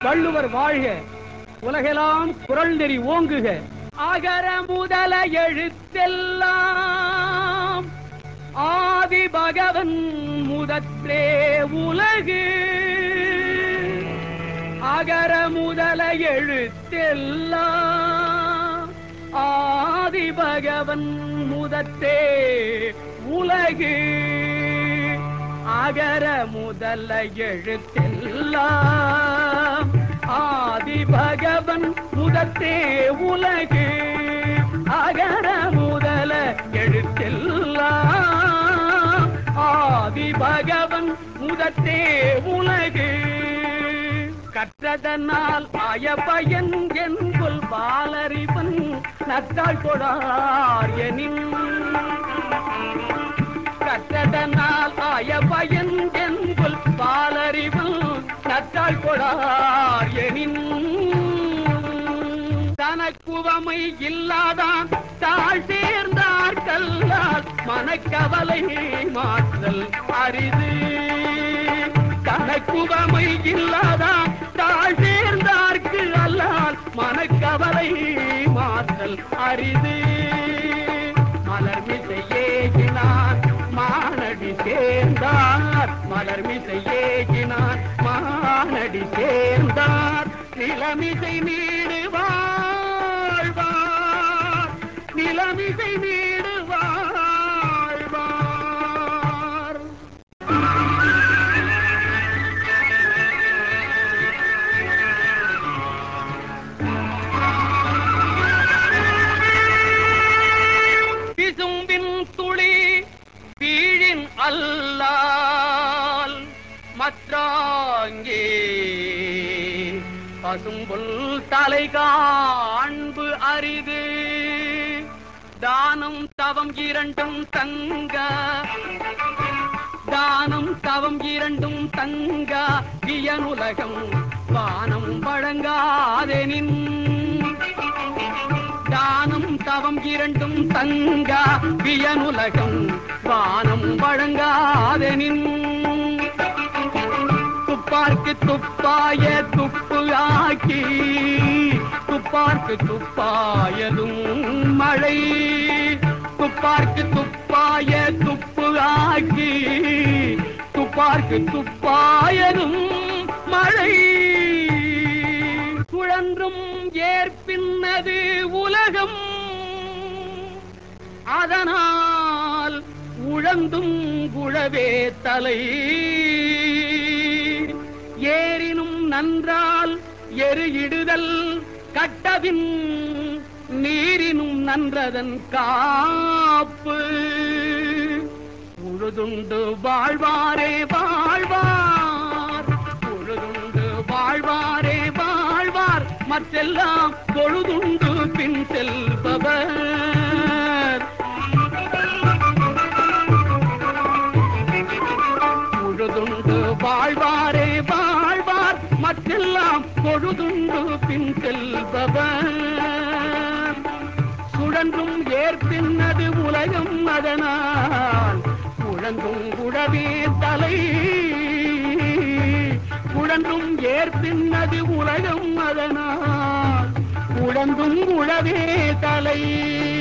வள்ளுவர் வாழ்க உலகெல்லாம் குரல் நெறி ஓங்குக அகர முதல எழுத்தெல்லாம் ஆதி பகவன் முதற்றே உலகு அகர முதல எழுத்தெல்லாம் ஆதி பகவன் முதற்றே உலகு அகர முதல எழுத்தெல்லாம் ஆதி பகவன் முதற்றே உலகு அகர முதல எழுத்தெல்லாம் ஆதி பகவன் முதற்றே உலகு கற்றதனால் அயபயன் என்புல் பாலறிவன் நற்றாள் கொடார் எனின் கற்றதனால் அயபயன் என்புல் பாலறிவன் நற்றாள் கொடார் எனின் தனக்குவமை இல்லாதான் தாழ் சேர்ந்தார் கல்லால் மனக்கவலை மாற்றல் அரிது தனக்குவமை இல்லாதான் தாழ் சேர்ந்தார்க்கு அல்லால் மனக்கவலை மாற்றல் அரிது மலர் ஏகினார் மானடி சேர்ந்தார் மலர் ஏகினார் மானடி சேர்ந்தார் நிலமிசை நீடு வாழ்வார் நிலமிசை நீடு வாழ்வார் விசும்பின் துளி வீழின் அல்லால் மற்றாங்கே பசும்புல் தலை காண்பு அரிது தானம் தவம் இரண்டும் தங்க தானம் தவம் இரண்டும் தங்க வியனுலகம் வானம் வழங்காதெனின் தானம் தவம் இரண்டும் தங்க வியனுலகம் வானம் வழங்காதெனின் துப்பார்க்கு துப்பாய துப்பு ஆக்கி துப்பார்க்கு துப்பாயதும் மழை துப்பார்க்கு துப்பாய துப்பு ஆக்கி துப்பார்க்கு துப்பாயதும் மழை சுழன்றும் ஏற்பின்னது உலகம் அதனால் உழந்தும் குழவே தலை ஏறினும் நன்றால் எரு இடுதல் கட்டவின் நீரினும் நன்றதன் காப்பு உழுதுண்டு வாழ்வாரே வாழ்வார் உழுதுண்டு வாழ்வாரே வாழ்வார் மற்றெல்லாம் பொழுதுண்டு பின் செல்பவர் பொழுதுண்டு வாழ்வாரே வாழ்வார் மற்றெல்லாம் பொழுதுண்டு பின் செல்பவர் சுழன்றும் ஏற்பின்னது உலகம் அதனால் குழந்தும் குழவே தலை குழன்றும் ஏற்பின்னது உலகம் அதனால் குழந்தும் குழவே தலை